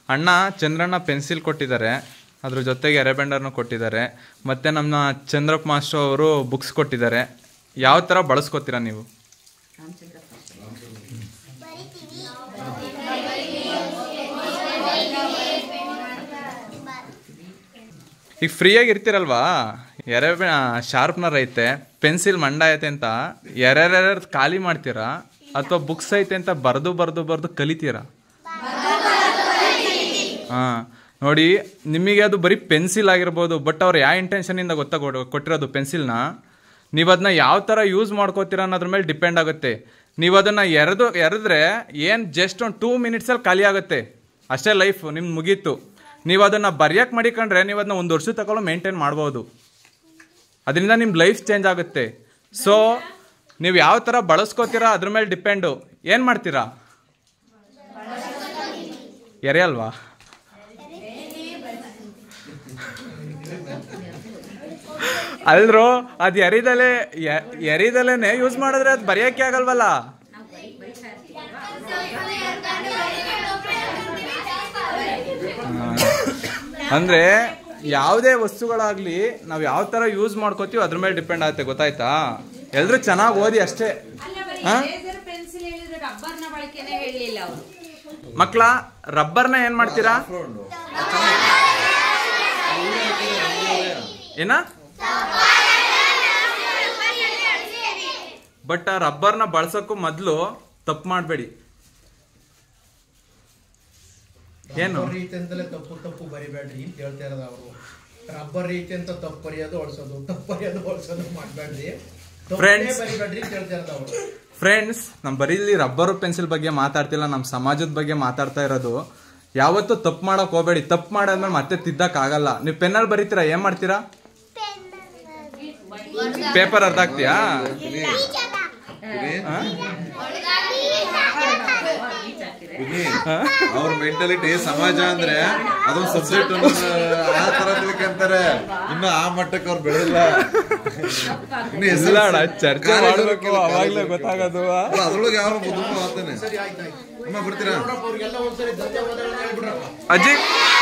ಅಣ್ಣ ಚಂದ್ರಣ್ಣ ಪೆನ್ಸಿಲ್ ಕೊಟ್ಟಿದ್ದಾರೆ ಅದ್ರ ಜೊತೆಗೆ ಎರೆಬೆಂಡರ್ನು ಕೊಟ್ಟಿದ್ದಾರೆ ಮತ್ತು ನಮ್ಮ ಚಂದ್ರಪ್ಪ ಮಾಸ್ಟರ್ ಅವರು ಬುಕ್ಸ್ ಕೊಟ್ಟಿದ್ದಾರೆ ಯಾವ ಥರ ಬಳಸ್ಕೊತೀರಾ ನೀವು ಈಗ ಫ್ರೀಯಾಗಿ ಇರ್ತೀರಲ್ವಾ ಎರೆ ಶಾರ್ಪ್ನರ್ ಐತೆ ಪೆನ್ಸಿಲ್ ಮಂಡ ಐತೆ ಅಂತ ಎರೆರೆರ ಖಾಲಿ ಮಾಡ್ತೀರಾ ಅಥವಾ ಬುಕ್ಸ್ ಐತೆ ಅಂತ ಬರೆದು ಬರೆದು ಬರೆದು ಕಲಿತೀರಾ ಹಾಂ ನೋಡಿ ನಿಮಗೆ ಅದು ಬರೀ ಪೆನ್ಸಿಲ್ ಆಗಿರ್ಬೋದು ಬಟ್ ಅವ್ರು ಯಾವ ಇಂಟೆನ್ಷನಿಂದ ಗೊತ್ತಾ ಕೊಡ್- ಕೊಟ್ಟಿರೋದು ಪೆನ್ಸಿಲ್ನ ನೀವು ಅದನ್ನ ಯಾವ ಥರ ಯೂಸ್ ಮಾಡ್ಕೋತೀರ ಅನ್ನೋದ್ರ ಮೇಲೆ ಡಿಪೆಂಡ್ ಆಗುತ್ತೆ ನೀವು ಅದನ್ನು ಎರೆದು ಎರೆದ್ರೆ ಏನು ಜಸ್ಟ್ ಒಂದು ಟೂ ಮಿನಿಟ್ಸಲ್ಲಿ ಖಾಲಿ ಆಗುತ್ತೆ ಅಷ್ಟೇ ಲೈಫ್ ನಿಮ್ಗೆ ಮುಗೀತು ನೀವು ಅದನ್ನು ಬರ್ಯಕ್ಕೆ ಮಾಡಿಕೊಂಡ್ರೆ ನೀವು ಅದನ್ನ ಒಂದು ವರ್ಷ ತಗೊಳ್ಳೋ ಮೇಂಟೈನ್ ಮಾಡ್ಬೋದು ಅದರಿಂದ ನಿಮ್ಮ ಲೈಫ್ ಚೇಂಜ್ ಆಗುತ್ತೆ ಸೊ ನೀವು ಯಾವ ಥರ ಬಳಸ್ಕೋತೀರಾ ಅದ್ರ ಮೇಲೆ ಡಿಪೆಂಡು ಏನು ಮಾಡ್ತೀರಾ ಎರೆ ಅಲ್ವಾ ಅಲ್ರು ಅದು ಎರಿದಲೆ ಎ- ಎರಿದಲೆನೆ ಯೂಸ್ ಮಾಡಿದ್ರೆ ಅದು ಬರೆಯೋಕ್ಕೆ ಆಗಲ್ವಲ್ಲ ಅಂದ್ರೆ ಯಾವುದೇ ವಸ್ತುಗಳಾಗ್ಲಿ ನಾವು ಯಾವ ತರ ಯೂಸ್ ಮಾಡ್ಕೋತೀವಿ ಅದ್ರ ಮೇಲೆ ಡಿಪೆಂಡ್ ಆಗುತ್ತೆ ಗೊತ್ತಾಯ್ತಾ ಎಲ್ರು ಚೆನ್ನಾಗಿ ಓದಿ ಅಷ್ಟೇ ಹಾ? ಪೆನ್ಸಿಲ್ ಹೇಳಿದ್ರೆ ರಬ್ಬರ್ನ ಬಳಕೆನೇ ಹೇಳಲಿಲ್ಲ ಅವರು ಮಕ್ಳ ರಬ್ಬರ್ನ ಏನ್ ಮಾಡ್ತೀರಾ ಏನ ಬಟ್ ಆ ರಬ್ಬರ್ನ ಬಳಸಕ್ಕೂ ಮೊದಲು ತಪ್ಪು ಮಾಡಬೇಡಿ ಏನು ರಬ್ಬರ್ ರೀತಿ ಅಂತಲೇ ತಪ್ಪು ತಪ್ಪು ಬರಿಬೇಡ್ರಿ ಅಂತ ಹೇಳ್ತಾ ಇರೋದು ಅವರು ರಬ್ಬರ್ ರೀತಿ ಅಂತ ತಪ್ಪು ಬರೆಯೋದು ಹೊಳ್ಸೋದು ತಪ್ಪು ಬರೆಯೋದು ಹೊಳ್ಸೋದು ಮಾಡಬೇಡ್ರಿ Friends. ಬರಿಬೇಡ್ರಿ ಅಂತ ಹೇಳ್ತಾ ಇರೋದು ಅವರು ಫ್ರೆಂಡ್ಸ್ ನಮ್ಮ ಬರೀ ಇಲ್ಲಿ ರಬ್ಬರ್ ಪೆನ್ಸಿಲ್ ಬಗ್ಗೆ ಮಾತಾಡ್ತಿಲ್ಲ ನಮ್ಮ ಸಮಾಜದ ಬಗ್ಗೆ ಮಾತಾಡ್ತಾ ಇರೋದು ಯಾವತ್ತೂ ತಪ್ಪು ಮಾಡಕ್ ಹೋಗ್ಬೇಡಿ ತಪ್ಪು ಮಾಡಾದ್ಮೇಲೆ ಮತ್ತೆ ತಿದ್ದಕ್ ಆಗಲ್ಲ ನೀವು ಪೆನ್ನಲ್ಲಿ ಬರೀತೀರಾ ಏನ್ ಮಾಡ್ತೀರಾ ಪೇಪರ್ ಅರ್ಧ ಆಗ್ತೀಯಾ ಅವ್ರ ಮೆಂಟಾಲಿಟಿ ಸಮಾಜ ಅಂದ್ರೆ ಅದೊಂದು ಸಬ್ಜೆಕ್ಟ್ ಆ ತರ ತಿಳ್ಕೊಂತಾರೆ ಇನ್ನು ಆ ಮಟ್ಟಕ್ಕೆ ಅವ್ರು ಬೆಳೆದಿಲ್ಲ ಇನ್ನು SSLC ಇಲ್ಲ ಅಣ್ಣ, ಚರ್ಚೆ ಕಾಲೇಜ್ ಮಾಡ್ಬೇಕು ಹೋಗ್ಬೇಕಲ್ಲ, ಅವಾಗ್ಲೇ ಕಾಲೇಜ್ ಗೊತ್ತಾಗೋದು ಅಲ್ಲ, ಅದ್ರೊಳಗೆ ಯಾವ ಮುದುಕು ಆಗ್ತಾನೆ ಸರಿ ಆಯ್ತು ಆಯ್ತು ಅಮ್ಮ ಬರ್ತೀರಾ ನೋಡಪ್ಪ ಅವ್ರಿಗೆಲ್ಲ ಒಂದ್ಸರಿ ಧನ್ಯವಾದಗಳನ್ನ ಹೇಳ್ಬಿಡ್ರಪ್ಪ ಅಜ್ಜಿ